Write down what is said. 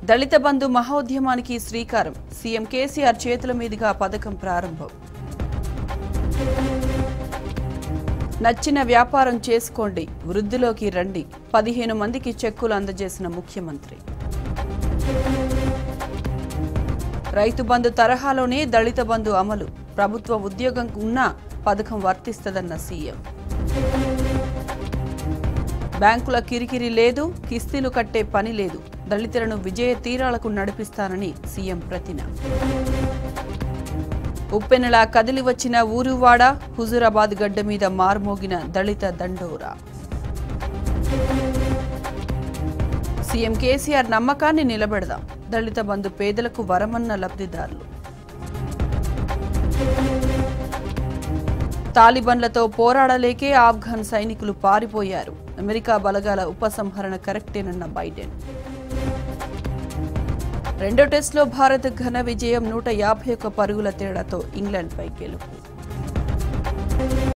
దళిత బంధు మహోద్యమానికి శ్రీకారం సీఎం కేసీఆర్ చేతుల మీదుగా పథకం ప్రారంభం నచ్చిన వ్యాపారం చేసుకోండి వృద్ధిలోకి రండి పదిహేను మందికి చెక్కులు అందజేసిన ముఖ్యమంత్రి రైతు బంధు తరహాలోనే దళిత బంధు అమలు ప్రభుత్వ ఉద్యోగం ఉన్నా పథకం వర్తిస్తదన్న సీఎం బ్యాంకుల కిరికిరి లేదు కిస్తీలు కట్టే పని లేదు దళితులను విజయ తీరాలకు నడిపిస్తానని సీఎం ప్రతిన ఉప్పెనలా కదిలి వచ్చిన ఊరువాడ హుజూరాబాద్ గడ్డ మీద మార్మోగిన దళిత దండోరా సీఎం కేసీఆర్ నమ్మకాన్ని నిలబెడదాం దళిత బంధు పేదలకు వరమన్న లబ్ధిదారులు తాలిబన్లతో పోరాడలేకే ఆఫ్ఘన్ సైనికులు పారిపోయారు అమెరికా బలగాల ఉపసంహరణ కరెక్టేనన్న బైడెన్ రెండో టెస్ట్లో భారత్ ఘన విజయం నూట యాభై ఒక్క పరుగుల తేడాతో ఇంగ్లాండ్పై గెలుపు